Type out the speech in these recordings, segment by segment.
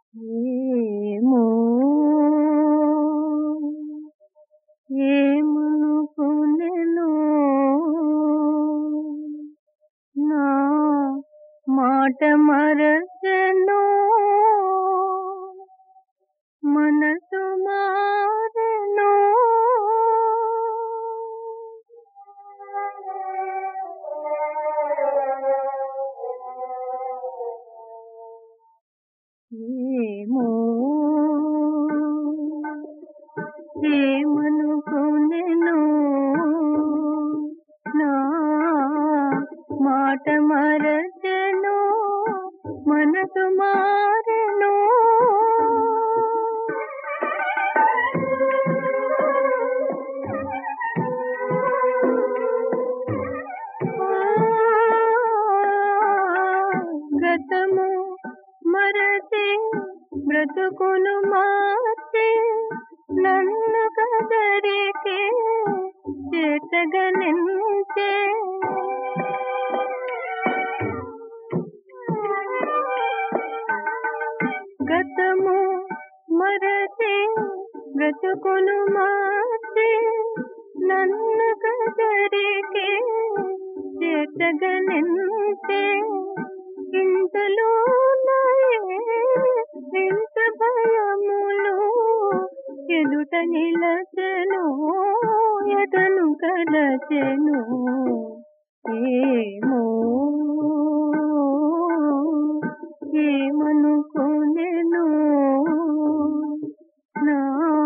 ఏమో ఏమనుకునెను నా మాట మరచెను మనసు మారెను ఏమో ఏమనుకునెను నా మాట మరచెను మనసు మారెను గతము మరచి బ్రతుకును మార్చి నన్ను కదరికి చేతగనించే గతము మరచి బ్రతుకును మార్చి నన్ను కదరికి చేతగనించే ఇంతలో ఎంత భయములు ఎదుట నిలచెను ఎదను కలచెను ఏమో ఏమనుకునెను నా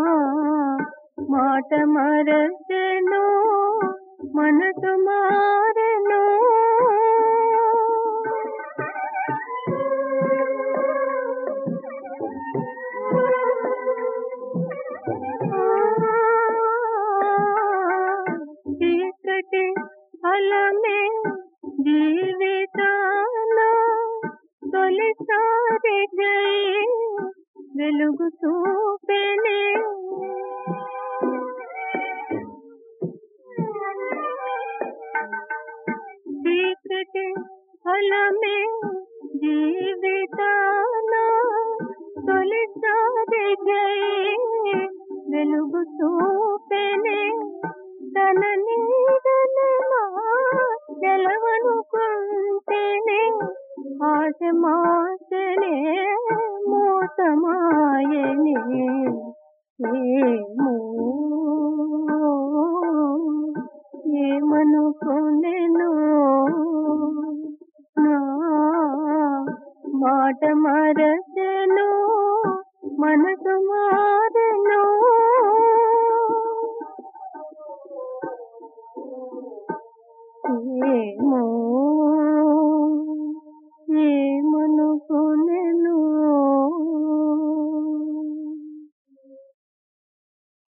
మాట మరచెను మనసు మారెను చీకటి ఫలమే జీవితాన తొలిసారి జై వెలుగు చూపెనే చీకటి ఫలమే జీవితాన తొలిసారి జై వెలుగు చూపెనే తన నీడనమా గెలవనుకుంటేనే ఆశ మాసనే మోసమాయనే ఏమో ఏమనుకునెను నా మాట మరచెను మనసు మారెను ఏమో